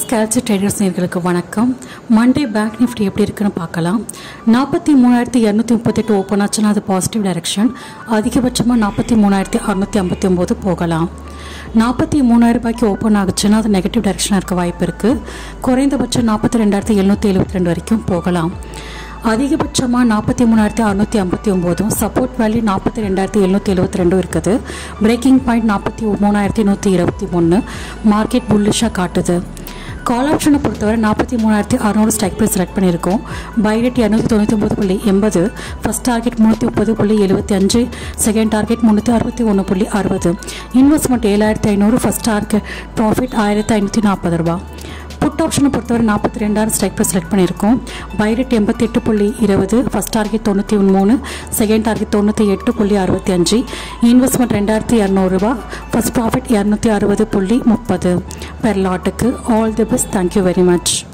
ஸ்கேல்சி traders நேர்களுக்கு வணக்கம் Monday bank Nifty எப்படி இருக்குன்னு பார்க்கலாம் நாற்பத்தி மூணாயிரத்தி இரநூத்தி முப்பத்தெட்டு ஓப்பன் ஆச்சுன்னா அது பாசிட்டிவ் டைரக்ஷன் அதிகபட்சமாக நாற்பத்தி மூணாயிரத்தி அறுநூற்றி ஐம்பத்தி ஒம்பது போகலாம் நாற்பத்தி மூணாயிரம் ரூபாய்க்கு ஓப்பன் ஆகுச்சுன்னா அது நெகட்டிவ் டைரக்ஷனாக இருக்க வாய்ப்பு இருக்குது குறைந்தபட்சம் நாற்பத்தி ரெண்டாயிரத்தி எழுநூற்றி எழுபத்தி ரெண்டு வரைக்கும் போகலாம் அதிகபட்சமாக நாற்பத்தி மூணாயிரத்தி அறுநூற்றி ஐம்பத்தி ஒம்போதும் சப்போர்ட் வேல்யூ நாற்பத்தி ரெண்டாயிரத்தி எழுநூற்றி எழுபத்தி ரெண்டும் இருக்குது பிரேக்கிங் பாயிண்ட் நாற்பத்தி மூணாயிரத்தி நூற்றி இருபத்தி ஒன்று மார்க்கெட் புல்லிஷாக காட்டுது கால் ஆப்ஷனை பொறுத்தவரை நாற்பத்தி மூணாயிரத்தி அறநூறு ஸ்ட்ரைக் ப்ரைஸ் செலக்ட் பண்ணியிருக்கோம் பை ரேட் இரநூத்தி தொண்ணூற்றி ஒம்பது புள்ளி எண்பது ஃபஸ்ட் டார்கெட் முந்நூற்றி முப்பது புள்ளி எழுபத்தி அஞ்சு செகண்ட் டார்கெட் முந்நூற்றி அறுபத்தி ஒன்று புள்ளி அறுபது இன்வெஸ்ட்மெண்ட் ஏழாயிரத்தி ஐநூறு ஃபஸ்ட் டார்கெட் ப்ராஃபிட் ஆயிரத்தி ஐநூற்றி நாற்பது ரூபா புட் ஆப்ஷனை பொறுத்தவரை நாற்பத்தி ரெண்டாயிரம் ஸ்ட்ரைக் ப்ரைஸ் செலக்ட் பண்ணியிருக்கோம் பை ரேட் எண்பத்தி எட்டு புள்ளி இருபது ஃபஸ்ட் டார்கெட் தொண்ணூற்றி மூணு செகண்ட் டார்கெட் தொண்ணூற்றி எட்டு புள்ளி அறுபத்தி அஞ்சு இன்வெஸ்ட்மெண்ட் ரெண்டாயிரத்தி இரநூறுபா ஃபஸ்ட் ப்ராஃபிட் இரநூத்தி அறுபது புள்ளி முப்பது பெர் லாட்டுக்கு all the best thank you very much